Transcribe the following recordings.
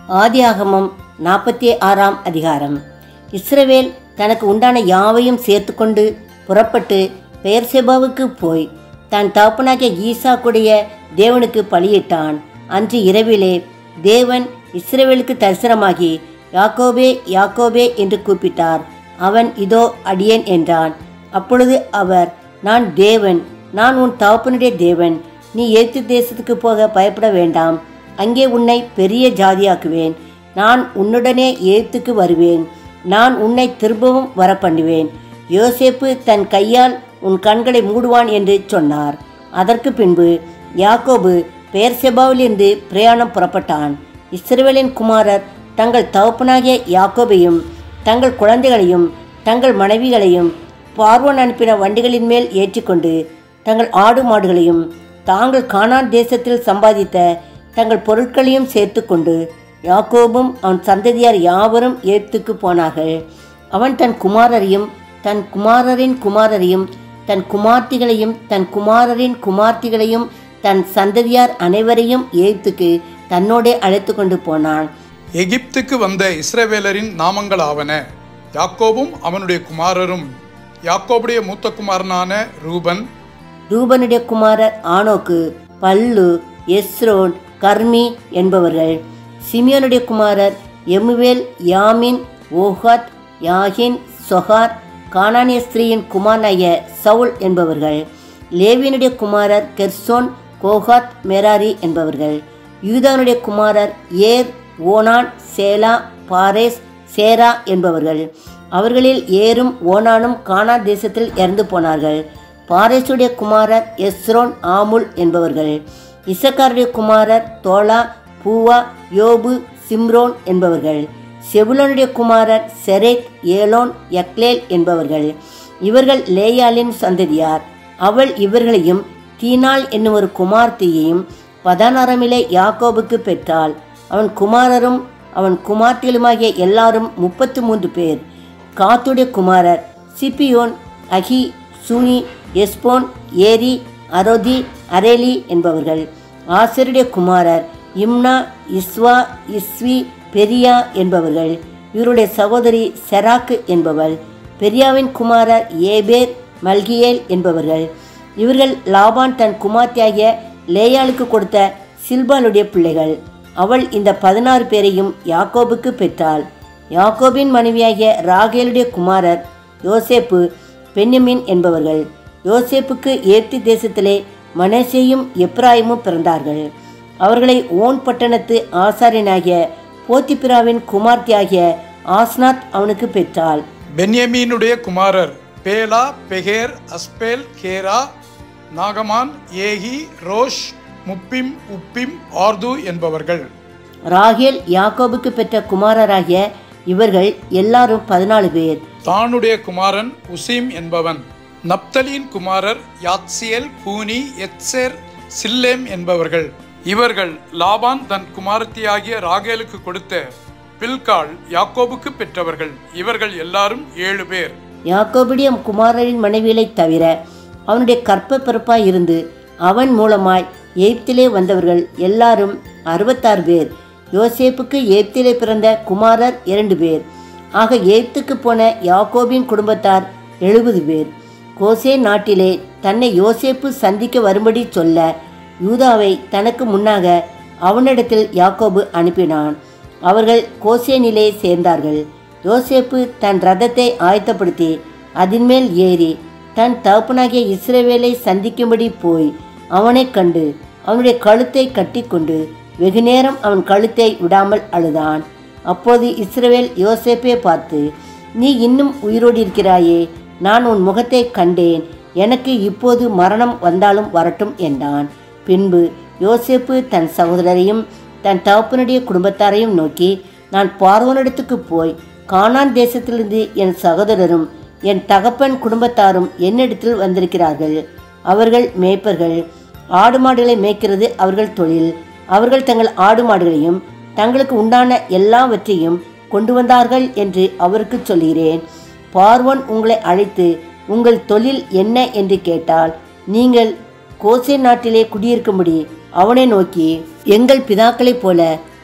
ஆதியாகமம் நாற்பத்தி ஆறாம் அதிகாரம் இஸ்ரவேல் தனக்கு உண்டான யாவையும் சேர்த்துக்கொண்டு புறப்பட்டு பெயர்செபாவுக்கு போய் தன் தகப்பனாகிய ஈசாக்குடைய தேவனுக்கு பலியிட்டான் அன்று இரவிலே தேவன் இஸ்ரவேலுக்கு தரிசனமாகி யாக்கோபே யாக்கோபே என்று கூப்பிட்டார் அவன் இதோ அடியேன் என்றான் அப்பொழுது அவர் நான் தேவன் நான் உன் தகப்பனுடைய தேவன் நீ ஏத்து தேசத்துக்கு போக பயப்பட வேண்டாம் அங்கே உன்னை பெரிய ஜாதியாக்குவேன் நான் உன்னுடனே ஏத்துக்கு வருவேன் நான் உன்னை திரும்பவும் வர பண்ணுவேன் யோசேப்பு தன் கையால் உன் கண்களை மூடுவான் என்று சொன்னார் அதற்கு பின்பு யாக்கோபு பெயர்செபாவிலிருந்து பிரயாணம் புறப்பட்டான் இஸ்ரவேலின் குமாரர் தங்கள் தகப்பனாகிய யாக்கோபையும் தங்கள் குழந்தைகளையும் தங்கள் மனைவிகளையும் பார்வோன் அனுப்பின வண்டிகளின் மேல் ஏற்றிக்கொண்டு தங்கள் ஆடு மாடுகளையும் தாங்கள் கானான் தேசத்தில் சம்பாதித்த தங்கள் பொருட்களையும் சேர்த்து கொண்டு யாக்கோபும் அவன் சந்ததியார் யாவரும் ஏத்துக்கு போனார்கள் அவன் தன் குமாரரையும் தன் குமாரரின் குமாரரையும் தன் குமார்த்திகளையும் தன் குமாரரின் குமார்த்திகளையும் தன் சந்ததியார் அனைவரையும் ஏத்துக்கு தன்னோடே அழைத்து கொண்டு போனான் எகிப்துக்கு வந்த இஸ்ரவேலரின் நாமங்களாவன யாக்கோபும் அவனுடைய குமாரரும் யாக்கோபுடைய மூத்த குமாரனான ரூபன் ரூபனுடைய குமாரர் ஆனோக்கு பல்லு எஸ்ரோன் கர்மி என்பவர்கள் சிமியோனுடைய குமாரர் எமுவேல் யாமின் ஓஹாத் யாகின் சொஹார் கானானிய ஸ்திரீயின் குமாரனாய சவுல் என்பவர்கள் லேவியனுடைய குமாரர் கெர்சோன் கோஹாத் மெராரி என்பவர்கள் யூதானுடைய குமாரர் ஏர் ஓனான் சேலா பாரேஸ் சேரா என்பவர்கள் அவர்களில் ஏரும் ஓனானும் கானா தேசத்தில் இறந்து போனார்கள் பாரேசுடைய குமாரர் எஸ்ரோன் ஆமுல் என்பவர்கள் இசக்காருடைய குமாரர் தோலா பூவா யோபு சிம்ரோன் என்பவர்கள் செபுலனுடைய குமாரர் செரேத் ஏலோன் யக்லேல் என்பவர்கள் இவர்கள் லேயாலின் சந்ததியார் அவள் இவர்களையும் தீனாள் என்னும் ஒரு குமார்த்தியையும் பதானரமிலே யாக்கோபுக்கு பெற்றாள் அவன் குமாரரும் அவன் குமார்த்திகளுமாகிய எல்லாரும் முப்பத்து மூன்று பேர் காத்துடைய குமாரர் சிப்பியோன் அகி சூனி எஸ்போன் ஏரி அரோதி அரேலி என்பவர்கள் ஆசிரியருடைய குமாரர் இம்னா இஸ்வா இஸ்வி பெரியா என்பவர்கள் இவருடைய சகோதரி செராக்கு என்பவள் பெரியாவின் குமாரர் ஏபேர் மல்கியேல் என்பவர்கள் இவர்கள் லாபான் தன் குமார்த்தியாகிய லேயாளுக்கு கொடுத்த சில்பாலுடைய பிள்ளைகள் அவள் இந்த பதினாறு பேரையும் யாக்கோபுக்கு பெற்றாள் யாக்கோபின் மனைவியாகிய ராகேலுடைய குமாரர் யோசேப்பு பென்யமின் என்பவர்கள் யோசேப்புக்கு ஏத்து தேசத்திலே மனசேயும் எப்ராயிமும் பிறந்தார்கள் அவர்களை ஓன் பட்டணத்து ஆசாரியனாகிய போத்திபிராவின் குமார்த்தியாகிய ஆஸ்நாத் அவனுக்கு பெற்றாள் பென்யமீனுடைய குமாரர் பேலா பெகேர் அஸ்பேல் கேரா நாகமான் ஏகி ரோஷ் முப்பிம் உப்பிம் ஆர்து என்பவர்கள் ராகேல் யாக்கோபுக்கு பெற்ற குமாரராகிய இவர்கள் எல்லாரும் பதினாலு பேர் தானுடைய குமாரன் உசீம் என்பவன் நப்தலியின் குமாரர் யாத்சியல் கூனி எத்சேர் சில்லேம் என்பவர்கள் இவர்கள் லாபான் தன் குமாரத்தியாகிய ராகேலுக்கு கொடுத்த பில்கால் யாக்கோபுக்கு பெற்றவர்கள் இவர்கள் எல்லாரும் ஏழு பேர் யாக்கோபுடைய குமாரரின் மனைவியைத் தவிர அவனுடைய கற்ப பிறப்பாய் இருந்து அவன் மூலமாய் எய்ப்திலே வந்தவர்கள் எல்லாரும் அறுபத்தாறு பேர் யோசேப்புக்கு எய்ப்திலே பிறந்த குமாரர் இரண்டு பேர் ஆக எய்ப்துக்கு போன யாக்கோபின் குடும்பத்தார் எழுபது பேர் கோசே நாட்டிலே தன்னை யோசேப்பு சந்திக்க வரும்படி சொல்ல யூதாவை தனக்கு முன்னாக அவனிடத்தில் யாக்கோபு அனுப்பினான் அவர்கள் கோசேனிலே சேர்ந்தார்கள் யோசேப்பு தன் ரதத்தை ஆயத்தப்படுத்தி அதின்மேல் ஏறி தன் தகப்பனாகிய இஸ்ரவேலை சந்திக்கும்படி போய் அவனைக் கண்டு அவனுடைய கழுத்தை கட்டிக்கொண்டு வெகுநேரம் அவன் கழுத்தை விடாமல் அழுதான் அப்போது இஸ்ரவேல் யோசேப்பை பார்த்து நீ இன்னும் உயிரோடு இருக்கிறாயே நான் உன் முகத்தை கண்டேன் எனக்கு இப்போது மரணம் வந்தாலும் வரட்டும் என்றான் பின்பு யோசேப்பு தன் சகோதரரையும் தன் தகப்பனுடைய குடும்பத்தாரையும் நோக்கி நான் பார்வோனிடத்துக்கு போய் கானான் தேசத்திலிருந்து என் சகோதரரும் என் தகப்பன் குடும்பத்தாரும் என்னிடத்தில் வந்திருக்கிறார்கள் அவர்கள் மேய்ப்பர்கள் ஆடு மாடுகளை மேய்க்கிறது அவர்கள் தொழில் அவர்கள் தங்கள் ஆடு மாடுகளையும் தங்களுக்கு உண்டான எல்லாவற்றையும் கொண்டு வந்தார்கள் என்று அவருக்கு சொல்கிறேன் பார்வோன் உங்களை அழைத்து உங்கள் தொழில் என்ன என்று கேட்டால் நீங்கள் கோசே நாட்டிலே குடியிருக்கும்படி அவனை நோக்கி எங்கள் பிதாக்களைப் போல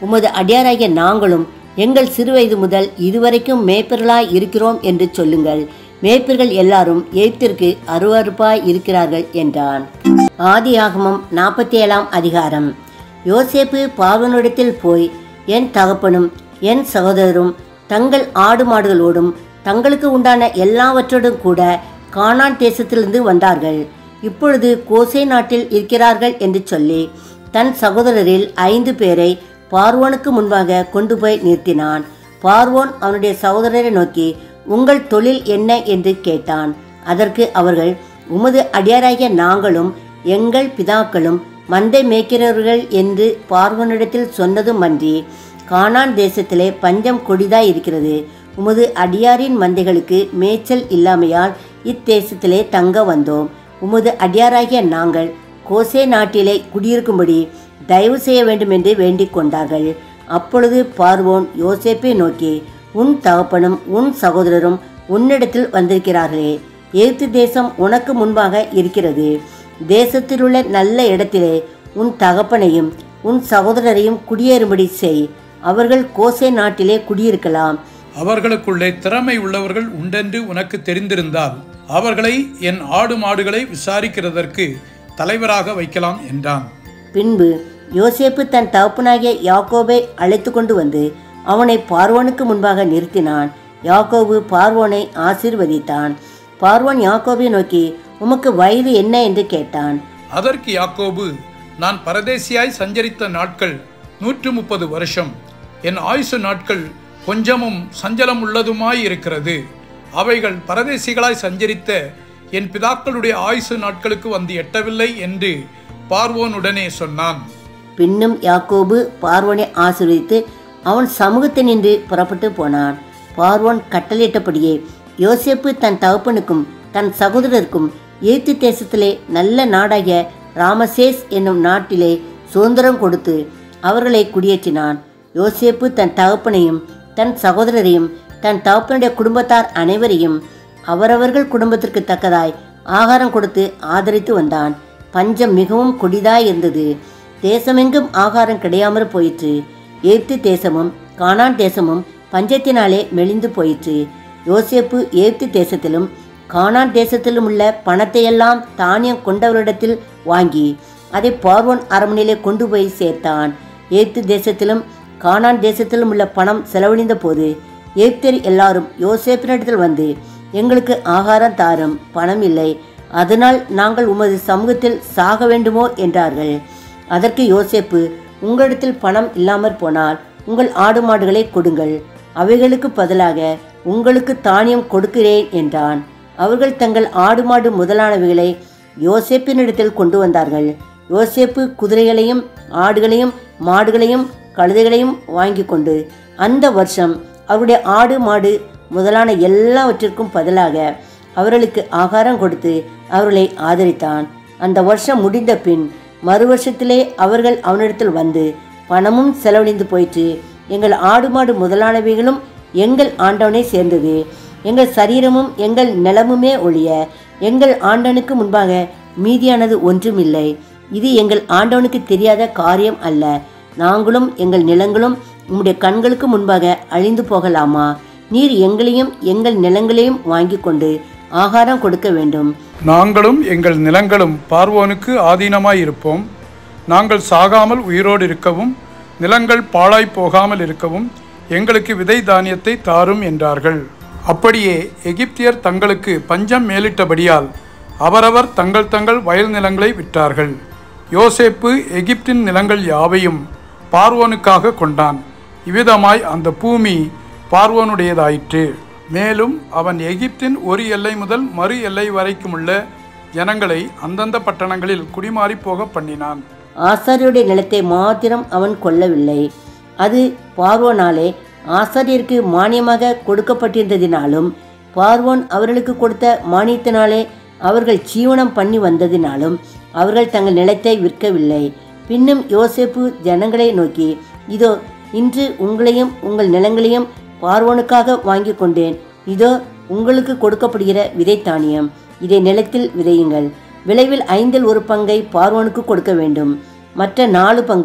உமது அடியாராகிய நாங்களும் எங்கள் சிறுவயது முதல் இதுவரைக்கும் மேய்ப்பர்களாய் இருக்கிறோம் என்று சொல்லுங்கள் மேய்ப்பர்கள் எல்லாரும் எய்த்திற்கு அருவருப்பாய் இருக்கிறார்கள் என்றான் ஆதியாகமம் நாற்பத்தி ஏழாம் அதிகாரம் யோசேப்பு பார்வனிடத்தில் போய் என் தகப்பனும் என் சகோதரரும் தங்கள் ஆடு மாடுகளோடும் தங்களுக்கு உண்டான எல்லாவற்றோடும் கூட கானான் தேசத்திலிருந்து வந்தார்கள் இப்பொழுது கோசே நாட்டில் இருக்கிறார்கள் என்று சொல்லி தன் சகோதரரில் ஐந்து பேரை பார்வோனுக்கு முன்பாக கொண்டு போய் நிறுத்தினான் பார்வோன் அவனுடைய சகோதரரை நோக்கி உங்கள் தொழில் என்ன என்று கேட்டான் அதற்கு அவர்கள் உமது அடியாராகிய நாங்களும் எங்கள் பிதாக்களும் மந்தை மேய்க்கிறவர்கள் என்று பார்வனிடத்தில் சொன்னதுமன்றி கானான் தேசத்திலே பஞ்சம் கொடிதாய் இருக்கிறது உமது அடியாரின் மந்தைகளுக்கு மேய்ச்சல் இல்லாமையால் இத்தேசத்திலே தங்க வந்தோம் உமது அடியாராகிய நாங்கள் கோசே நாட்டிலே குடியிருக்கும்படி தயவு செய்ய வேண்டும் என்று வேண்டிக் கொண்டார்கள் அப்பொழுது பார்வோன் யோசேப்பை நோக்கி உன் தகப்பனும் உன் சகோதரரும் உன்னிடத்தில் வந்திருக்கிறார்களே ஏத்து தேசம் உனக்கு முன்பாக இருக்கிறது தேசத்திலுள்ள நல்ல இடத்திலே உன் தகப்பனையும் உன் சகோதரரையும் குடியேறும்படி செய் அவர்கள் கோசே நாட்டிலே குடியிருக்கலாம் அவர்களுக்குள்ளே திறமை உள்ளவர்கள் உண்டென்று உனக்கு தெரிந்திருந்தால் அவர்களை என் ஆடு மாடுகளை விசாரிக்கிறதற்கு தலைவராக வைக்கலாம் என்றான் பின்பு யோசேப்பு தன் தகப்பனாகிய யாக்கோபை அழைத்து கொண்டு வந்து அவனை பார்வோனுக்கு முன்பாக நிறுத்தினான் யாக்கோபு பார்வோனை ஆசீர்வதித்தான் பார்வோன் யாக்கோபை நோக்கி உமக்கு வயது என்ன என்று கேட்டான் அதற்கு யாக்கோபு நான் பரதேசியாய் சஞ்சரித்த நாட்கள் நூற்று முப்பது வருஷம் என் ஆயுசு நாட்கள் கொஞ்சமும் சஞ்சலம் உள்ளதுமாய் இருக்கிறது அவைகள் பரதேசிகளாய் சஞ்சரித்த என் பிதாக்களுடைய ஆயுசு நாட்களுக்கு வந்து எட்டவில்லை என்று பார்வோனுடனே சொன்னான் பின்னும் யாக்கோபு பார்வோனை ஆசீர்வதித்து அவன் சமூகத்தில் நின்று புறப்பட்டு போனான் பார்வோன் கட்டளையிட்டபடியே யோசேப்பு தன் தகப்பனுக்கும் தன் சகோதரருக்கும் ஏத்து தேசத்திலே நல்ல நாடாகிய ராமசேஸ் என்னும் நாட்டிலே சுதந்திரம் கொடுத்து அவர்களை குடியேற்றினான் யோசேப்பு தன் தகப்பனையும் தன் சகோதரரையும் தன் தகப்பனுடைய குடும்பத்தார் அனைவரையும் அவரவர்கள் குடும்பத்திற்கு தக்கதாய் ஆகாரம் கொடுத்து ஆதரித்து வந்தான் பஞ்சம் மிகவும் கொடிதாய் இருந்தது தேசமெங்கும் ஆகாரம் கிடையாமற் போயிற்று ஏப்து தேசமும் கானான் தேசமும் பஞ்சத்தினாலே மெலிந்து போயிற்று யோசேப்பு ஏப்து தேசத்திலும் கானான் தேசத்திலும் உள்ள பணத்தையெல்லாம் தானியம் கொண்டவரிடத்தில் வாங்கி அதை பார்வோன் அரண்மனையிலே கொண்டு போய் சேர்த்தான் ஏப்து தேசத்திலும் கானான் தேசத்திலும் உள்ள பணம் செலவழிந்த போது ஏப்தர் எல்லாரும் யோசேப்பினிடத்தில் வந்து எங்களுக்கு ஆகாரம் தாரும் பணம் இல்லை அதனால் நாங்கள் உமது சமூகத்தில் சாக வேண்டுமோ என்றார்கள் அதற்கு யோசேப்பு உங்களிடத்தில் பணம் இல்லாமற் போனால் உங்கள் ஆடு மாடுகளை கொடுங்கள் அவைகளுக்கு பதிலாக உங்களுக்கு தானியம் கொடுக்கிறேன் என்றான் அவர்கள் தங்கள் ஆடு மாடு முதலானவைகளை யோசேப்பினிடத்தில் கொண்டு வந்தார்கள் யோசேப்பு குதிரைகளையும் ஆடுகளையும் மாடுகளையும் கழுதைகளையும் வாங்கி கொண்டு அந்த வருஷம் அவருடைய ஆடு மாடு முதலான எல்லாவற்றிற்கும் பதிலாக அவர்களுக்கு ஆகாரம் கொடுத்து அவர்களை ஆதரித்தான் அந்த வருஷம் முடிந்த பின் மறு வருஷத்திலே அவர்கள் அவனிடத்தில் வந்து பணமும் செலவழிந்து போயிற்று எங்கள் ஆடு மாடு முதலானவைகளும் எங்கள் ஆண்டவனை சேர்ந்தது எங்கள் சரீரமும் எங்கள் நிலமுமே ஒழிய எங்கள் ஆண்டவனுக்கு முன்பாக மீதியானது ஒன்றுமில்லை இது எங்கள் ஆண்டவனுக்கு தெரியாத காரியம் அல்ல நாங்களும் எங்கள் நிலங்களும் உம்முடைய கண்களுக்கு முன்பாக அழிந்து போகலாமா நீர் எங்களையும் எங்கள் நிலங்களையும் வாங்கி கொண்டு ஆகாரம் கொடுக்க வேண்டும் நாங்களும் எங்கள் நிலங்களும் பார்வோனுக்கு ஆதீனமாய் இருப்போம் நாங்கள் சாகாமல் உயிரோடு இருக்கவும் நிலங்கள் பாழாய் போகாமல் இருக்கவும் எங்களுக்கு விதை தானியத்தை தாரும் என்றார்கள் அப்படியே எகிப்தியர் தங்களுக்கு பஞ்சம் மேலிட்டபடியால் அவரவர் தங்கள் தங்கள் வயல் நிலங்களை விற்றார்கள் யோசேப்பு எகிப்தின் நிலங்கள் யாவையும் பார்வோனுக்காக கொண்டான் இவ்விதமாய் அந்த பூமி பார்வோனுடையதாயிற்று மேலும் அவன் எகிப்தின் ஒரு எல்லை முதல் மறு எல்லை வரைக்குமுள்ள ஜனங்களை அந்தந்த பட்டணங்களில் குடிமாறி போக பண்ணினான் ஆசாரியருடைய நிலத்தை மாத்திரம் அவன் கொல்லவில்லை அது பார்வோனாலே ஆசாரியருக்கு மானியமாக கொடுக்கப்பட்டிருந்ததினாலும் பார்வோன் அவர்களுக்கு கொடுத்த மானியத்தினாலே அவர்கள் ஜீவனம் பண்ணி வந்ததினாலும் அவர்கள் தங்கள் நிலத்தை விற்கவில்லை பின்னும் யோசேப்பு ஜனங்களை நோக்கி இதோ இன்று உங்களையும் உங்கள் நிலங்களையும் பார்வோனுக்காக வாங்கி கொண்டேன் இதோ உங்களுக்கு கொடுக்கப்படுகிற விதை தானியம் இதை நிலத்தில் விதையுங்கள் விளைவில் ஐந்தில் ஒரு பங்கை பார்வோனுக்கு கொடுக்க வேண்டும் மற்ற நாலு பங்கும்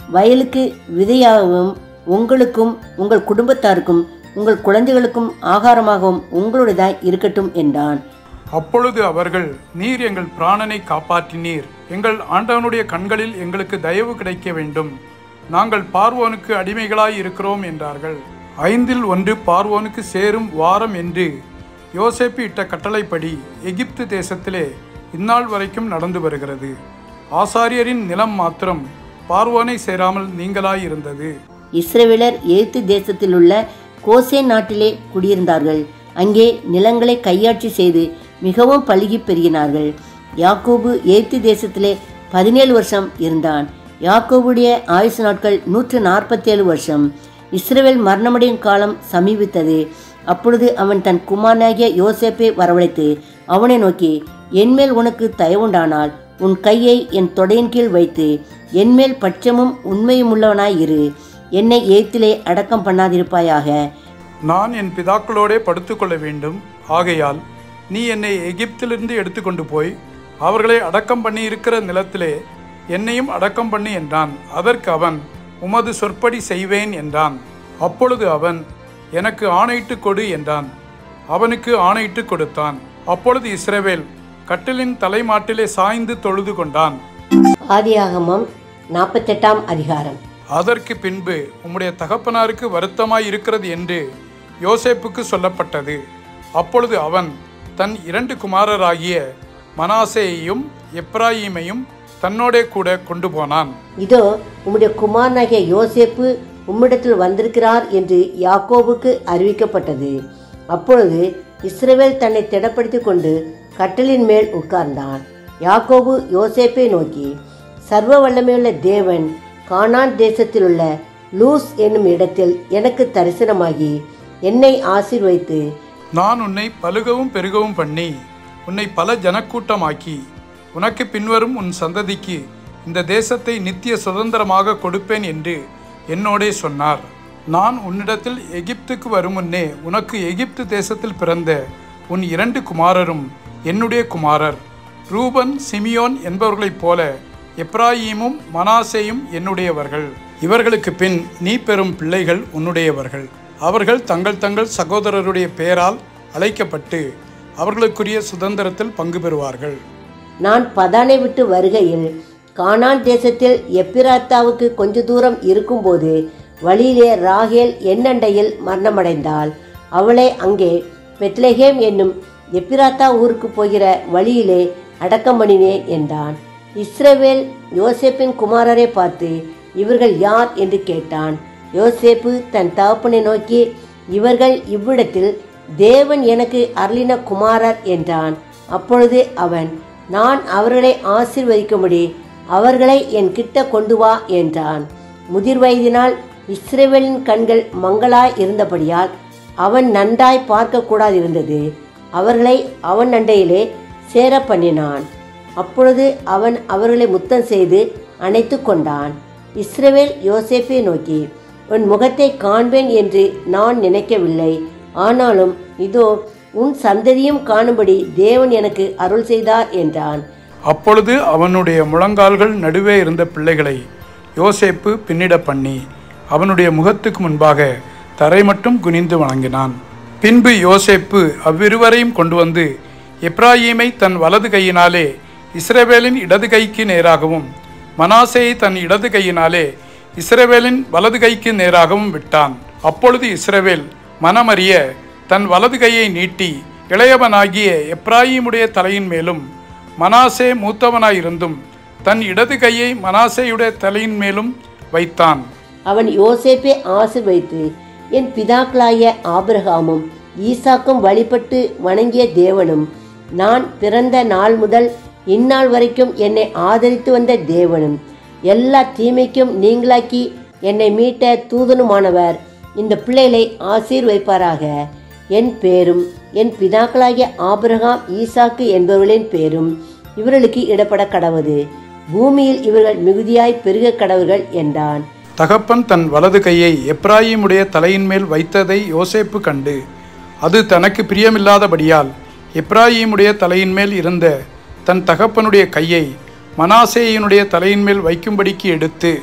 வயலுக்கு விதையாகவும் உங்களுக்கும் உங்கள் குடும்பத்தாருக்கும் உங்கள் குழந்தைகளுக்கும் ஆகாரமாகவும் உங்களுடையதாய் இருக்கட்டும் என்றான் அப்பொழுது அவர்கள் நீர் எங்கள் பிராணனை காப்பாற்றினீர் எங்கள் ஆண்டவனுடைய கண்களில் எங்களுக்கு தயவு கிடைக்க வேண்டும் நாங்கள் பார்வோனுக்கு அடிமைகளாய் இருக்கிறோம் என்றார்கள் ஐந்தில் ஒன்று பார்வோனுக்கு சேரும் வாரம் என்று யோசேப்பு இட்ட கட்டளைப்படி எகிப்து தேசத்திலே இந்நாள் வரைக்கும் நடந்து வருகிறது ஆசாரியரின் நிலம் மாத்திரம் பார்வோனை சேராமல் நீங்களாய் இருந்தது இஸ்ரவேலர் எகிப்து தேசத்திலுள்ள கோசேன் நாட்டிலே குடியிருந்தார்கள் அங்கே நிலங்களை கையாட்சி செய்து மிகவும் பழுகி பெருகினார்கள் யாக்கோபு எகிப்து தேசத்திலே பதினேழு வருஷம் இருந்தான் யாக்கோபுடைய ஆயுசு நாட்கள் நூற்று நாற்பத்தேழு வருஷம் இஸ்ரவேல் மரணமடையும் காலம் சமீபித்தது அப்பொழுது அவன் தன் குமாரனாகிய யோசேப்பை வரவழைத்து அவனை நோக்கி என்மேல் உனக்கு தயவுண்டானால் உன் கையை என் தொடையின் கீழ் வைத்து என்மேல் பட்சமும் உண்மையும் உள்ளவனாய் இரு என்னை ஏத்திலே அடக்கம் பண்ணாதிருப்பாயாக நான் என் பிதாக்களோடே படுத்துக்கொள்ள வேண்டும் ஆகையால் நீ என்னை எகிப்திலிருந்து எடுத்துக்கொண்டு போய் அவர்களை அடக்கம் பண்ணி இருக்கிற நிலத்திலே என்னையும் அடக்கம் பண்ணு என்றான் அதற்கு அவன் உமது சொற்படி செய்வேன் என்றான் அப்பொழுது அவன் எனக்கு ஆணையிட்டு கொடு என்றான் அவனுக்கு ஆணையிட்டு கொடுத்தான் அப்பொழுது இஸ்ரவேல் கட்டிலின் தலைமாட்டிலே சாய்ந்து தொழுது கொண்டான் ஆதியாகமம் நாற்பத்தெட்டாம் அதிகாரம் அதற்கு பின்பு உம்முடைய தகப்பனாருக்கு வருத்தமாய் இருக்கிறது என்று யோசேப்புக்கு சொல்லப்பட்டது அப்பொழுது அவன் தன் இரண்டு குமாரராகிய மனாசேயையும் எப்ராயீமையும் தன்னோடே கூட கொண்டு போனான் இதோ உம்முடைய குமாரனாகிய யோசேப்பு உம்மிடத்தில் வந்திருக்கிறார் என்று யாக்கோபுக்கு அறிவிக்கப்பட்டது அப்பொழுது இஸ்ரவேல் தன்னை திடப்படுத்தி கொண்டு கட்டலின் மேல் உட்கார்ந்தான் யாக்கோபு யோசேப்பை நோக்கி சர்வ வல்லமையுள்ள தேவன் கானான் தேசத்திலுள்ள லூஸ் என்னும் இடத்தில் எனக்கு தரிசனமாகி என்னை ஆசீர்வைத்து நான் உன்னை பலுகவும் பெருகவும் பண்ணி உன்னை பல ஜனக்கூட்டமாக்கி உனக்கு பின்வரும் உன் சந்ததிக்கு இந்த தேசத்தை நித்திய சுதந்திரமாக கொடுப்பேன் என்று என்னோடே சொன்னார் நான் உன்னிடத்தில் எகிப்துக்கு வரும் முன்னே உனக்கு எகிப்து தேசத்தில் பிறந்த உன் இரண்டு குமாரரும் என்னுடைய குமாரர் ரூபன் சிமியோன் என்பவர்களைப் போல எப்ராயீமும் மனாசேயும் என்னுடையவர்கள் இவர்களுக்கு பின் நீ பெறும் பிள்ளைகள் உன்னுடையவர்கள் அவர்கள் தங்கள் தங்கள் சகோதரருடைய பெயரால் அழைக்கப்பட்டு அவர்களுக்குரிய சுதந்திரத்தில் பங்கு பெறுவார்கள் நான் பதானை விட்டு வருகையில் கானான் தேசத்தில் எப்பிராத்தாவுக்கு கொஞ்ச தூரம் இருக்கும்போது வழியிலே ராகேல் எண்ணண்டையில் மரணமடைந்தாள் அவளை அங்கே பெத்லெகேம் என்னும் எப்பிராத்தா ஊருக்கு போகிற வழியிலே அடக்கம் பண்ணினேன் என்றான் இஸ்ரவேல் யோசேப்பின் குமாரரை பார்த்து இவர்கள் யார் என்று கேட்டான் யோசேப்பு தன் தகப்பனை நோக்கி இவர்கள் இவ்விடத்தில் தேவன் எனக்கு அருளின குமாரர் என்றான் அப்பொழுது அவன் நான் அவர்களை ஆசீர்வதிக்கும்படி அவர்களை என் கிட்ட கொண்டு வா என்றான் முதிர் வயதினால் இஸ்ரேவேலின் கண்கள் மங்களாய் இருந்தபடியால் அவன் நன்றாய் பார்க்கக்கூடாதிருந்தது அவர்களை அவன் அண்டையிலே சேர பண்ணினான் அப்பொழுது அவன் அவர்களை முத்தம் செய்து அணைத்து கொண்டான் இஸ்ரவேல் யோசேப்பை நோக்கி உன் முகத்தை காண்பேன் என்று நான் நினைக்கவில்லை ஆனாலும் இதோ உன் சந்ததியும் காணும்படி தேவன் எனக்கு அருள் செய்தார் என்றான் அப்பொழுது அவனுடைய முழங்கால்கள் நடுவே இருந்த பிள்ளைகளை யோசேப்பு பின்னிட பண்ணி அவனுடைய முகத்துக்கு முன்பாக தரை மட்டும் குனிந்து வணங்கினான் பின்பு யோசேப்பு அவ்விருவரையும் கொண்டு வந்து எப்ராயீமை தன் வலது கையினாலே இஸ்ரவேலின் இடது கைக்கு நேராகவும் மனாசேயை தன் இடது கையினாலே இஸ்ரவேலின் வலது கைக்கு நேராகவும் விட்டான் அப்பொழுது இஸ்ரவேல் மனமறிய தன் வலது கையை நீட்டி இளையவனாகிய எப்ராயீமுடைய தலையின் மேலும் மனாசே மூத்தவனாயிருந்தும் தன் இடது கையை மனாசேயுடைய தலையின் மேலும் வைத்தான் அவன் யோசேப்பை ஆசிர்வைத்து என் பிதாக்களாகிய ஆபிரகாமும் ஈசாக்கும் வழிபட்டு வணங்கிய தேவனும் நான் பிறந்த நாள் முதல் இந்நாள் வரைக்கும் என்னை ஆதரித்து வந்த தேவனும் எல்லா தீமைக்கும் நீங்களாக்கி என்னை மீட்ட தூதனுமானவர் இந்த பிள்ளைகளை ஆசீர்வைப்பாராக என் பேரும் என் பிதாக்களாகிய ஆபிரகாம் ஈசாக்கு என்பவர்களின் பேரும் இவர்களுக்கு இடப்பட கடவது பூமியில் இவர்கள் மிகுதியாய் பெருக கடவுர்கள் என்றான் தகப்பன் தன் வலது கையை எப்ராயீமுடைய தலையின் மேல் வைத்ததை யோசேப்பு கண்டு அது தனக்கு பிரியமில்லாதபடியால் எப்ராயீமுடைய தலையின் மேல் இருந்த தன் தகப்பனுடைய கையை மனாசேயினுடைய தலையின் மேல் வைக்கும்படிக்கு எடுத்து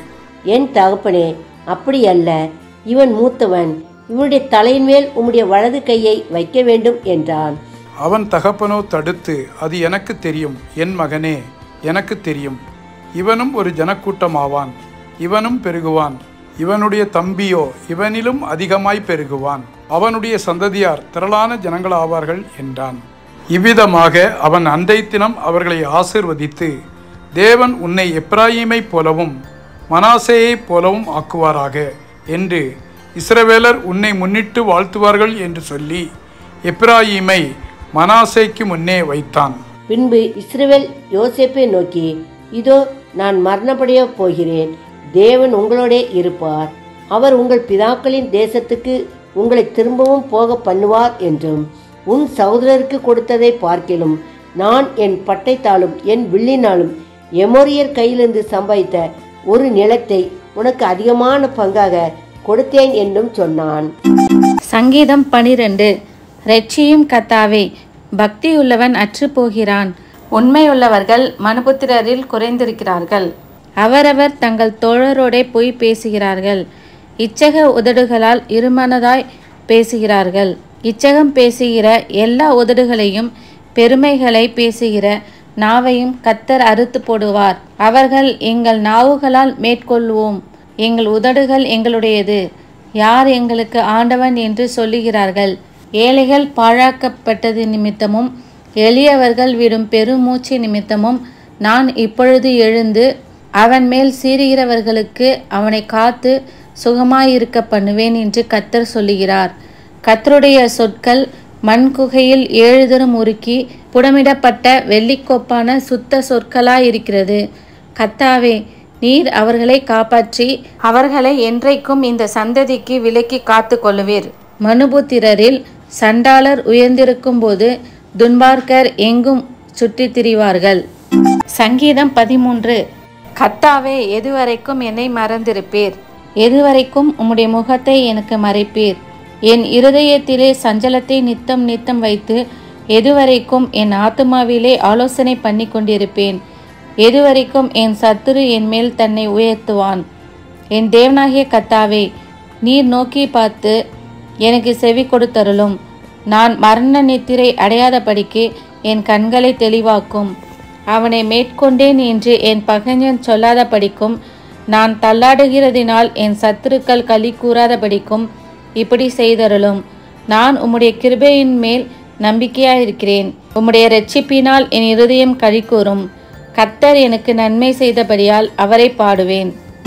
என் தகப்பனே அப்படி அல்ல இவன் மூத்தவன் இவனுடைய தலையின் மேல் உம்முடைய வலது கையை வைக்க வேண்டும் என்றான் அவன் தகப்பனோ தடுத்து அது எனக்கு தெரியும் என் மகனே எனக்கு தெரியும் இவனும் ஒரு ஜனக்கூட்டமாவான் இவனும் பெருகுவான் இவனுடைய தம்பியோ இவனிலும் அதிகமாய் பெருகுவான் அவனுடைய சந்ததியார் திரளான ஜனங்களாவார்கள் என்றான் இவ்விதமாக அவன் அன்றை தினம் அவர்களை ஆசிர்வதித்து தேவன் உன்னை எப்ராயிமைப் போலவும் மனாசேயைப் போலவும் ஆக்குவாராக என்று இஸ்ரவேலர் உன்னை முன்னிட்டு வாழ்த்துவார்கள் என்று சொல்லி எப்ராயிமை மனாசேக்கு முன்னே வைத்தான் பின்பு இஸ்ரவேல் யோசேப்பை நோக்கி இதோ நான் மரணப்படைய போகிறேன் தேவன் உங்களோடே இருப்பார் அவர் உங்கள் பிதாக்களின் தேசத்துக்கு உங்களை திரும்பவும் போக பண்ணுவார் என்றும் உன் சகோதரருக்கு கொடுத்ததை பார்க்கிலும் நான் என் பட்டைத்தாளும் என் வில்லினாலும் எமோரியர் கையிலிருந்து சம்பாதித்த ஒரு நிலத்தை உனக்கு அதிகமான பங்காக கொடுத்தேன் என்றும் சொன்னான் சங்கீதம் பனிரெண்டு ரெட்சியும் கத்தாவே பக்தியுள்ளவன் அற்றுப் போகிறான் உண்மையுள்ளவர்கள் மனுபுத்திரரில் குறைந்திருக்கிறார்கள் அவரவர் தங்கள் தோழரோடே பொய் பேசுகிறார்கள் இச்சக உதடுகளால் இருமனதாய் பேசுகிறார்கள் இச்சகம் பேசுகிற எல்லா உதடுகளையும் பெருமைகளை பேசுகிற நாவையும் கத்தர் அறுத்து போடுவார் அவர்கள் எங்கள் நாவுகளால் மேற்கொள்வோம் எங்கள் உதடுகள் எங்களுடையது யார் எங்களுக்கு ஆண்டவன் என்று சொல்லுகிறார்கள் ஏழைகள் பாழாக்கப்பட்டது நிமித்தமும் எளியவர்கள் விடும் பெருமூச்சு நிமித்தமும் நான் இப்பொழுது எழுந்து அவன் மேல் சீறுகிறவர்களுக்கு அவனை காத்து சுகமாயிருக்க பண்ணுவேன் என்று கத்தர் சொல்லுகிறார் கத்தருடைய சொற்கள் மண்குகையில் ஏழு தரம் உருக்கி புடமிடப்பட்ட வெள்ளிக்கோப்பான சுத்த சொற்களாயிருக்கிறது கத்தாவே நீர் அவர்களை காப்பாற்றி அவர்களை என்றைக்கும் இந்த சந்ததிக்கு விலக்கி காத்து கொள்ளுவீர் மனுபுத்திரரில் சண்டாளர் உயர்ந்திருக்கும் போது துன்பார்க்கர் எங்கும் சுற்றித் திரிவார்கள் சங்கீதம் பதிமூன்று கத்தாவே எதுவரைக்கும் என்னை மறந்திருப்பீர் எதுவரைக்கும் உம்முடைய முகத்தை எனக்கு மறைப்பீர் என் இருதயத்திலே சஞ்சலத்தை நித்தம் நித்தம் வைத்து எதுவரைக்கும் என் ஆத்துமாவிலே ஆலோசனை பண்ணி கொண்டிருப்பேன் எதுவரைக்கும் என் சத்துரு என் மேல் தன்னை உயர்த்துவான் என் தேவனாகிய கத்தாவே நீர் நோக்கி பார்த்து எனக்கு செவி கொடுத்தருளும் நான் மரண நித்திரை அடையாதபடிக்கு என் கண்களை தெளிவாக்கும் அவனை மேற்கொண்டேன் என்று என் பகைஞன் சொல்லாதபடிக்கும் நான் தள்ளாடுகிறதினால் என் சத்துருக்கள் களி கூறாதபடிக்கும் இப்படி செய்தருளும் நான் உம்முடைய கிருபையின் மேல் நம்பிக்கையாயிருக்கிறேன் உம்முடைய இரட்சிப்பினால் என் இருதயம் களி கூறும் கர்த்தர் எனக்கு நன்மை செய்தபடியால் அவரை பாடுவேன்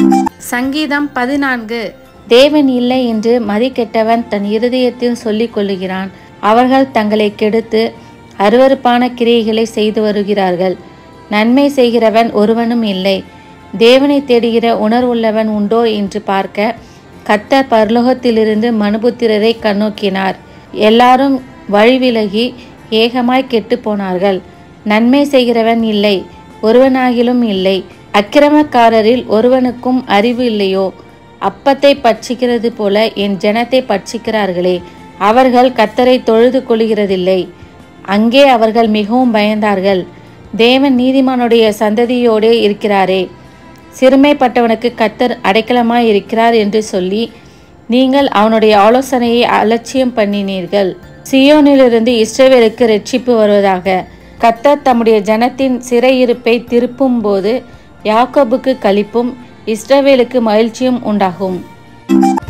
சங்கீதம் பதினான்கு தேவன் இல்லை என்று மதிக்கெட்டவன் தன் இருதயத்தில் சொல்லிக் கொள்ளுகிறான் அவர்கள் தங்களை கெடுத்து அருவருப்பான கிரியைகளை செய்து வருகிறார்கள் நன்மை செய்கிறவன் ஒருவனும் இல்லை தேவனை தேடுகிற உணர்வுள்ளவன் உண்டோ என்று பார்க்க கத்தர் பரலோகத்திலிருந்து மனுபுத்திரரை கண்ணோக்கினார் எல்லாரும் வழிவிலகி ஏகமாய் கெட்டு போனார்கள் நன்மை செய்கிறவன் இல்லை ஒருவனாகிலும் இல்லை அக்கிரமக்காரரில் ஒருவனுக்கும் அறிவு இல்லையோ அப்பத்தை பட்சிக்கிறது போல என் ஜனத்தை பட்சிக்கிறார்களே அவர்கள் கத்தரை தொழுது கொள்கிறதில்லை அங்கே அவர்கள் மிகவும் பயந்தார்கள் தேவன் நீதிமானுடைய சந்ததியோடே இருக்கிறாரே சிறுமைப்பட்டவனுக்கு கத்தர் அடைக்கலமாய் இருக்கிறார் என்று சொல்லி நீங்கள் அவனுடைய ஆலோசனையை அலட்சியம் பண்ணினீர்கள் சியோனிலிருந்து இஸ்ரவேலுக்கு ரட்சிப்பு வருவதாக கத்தர் தம்முடைய ஜனத்தின் சிறையிருப்பை திருப்பும் போது யாக்கோபுக்கு களிப்பும் இஸ்ரவேலுக்கு மகிழ்ச்சியும் உண்டாகும்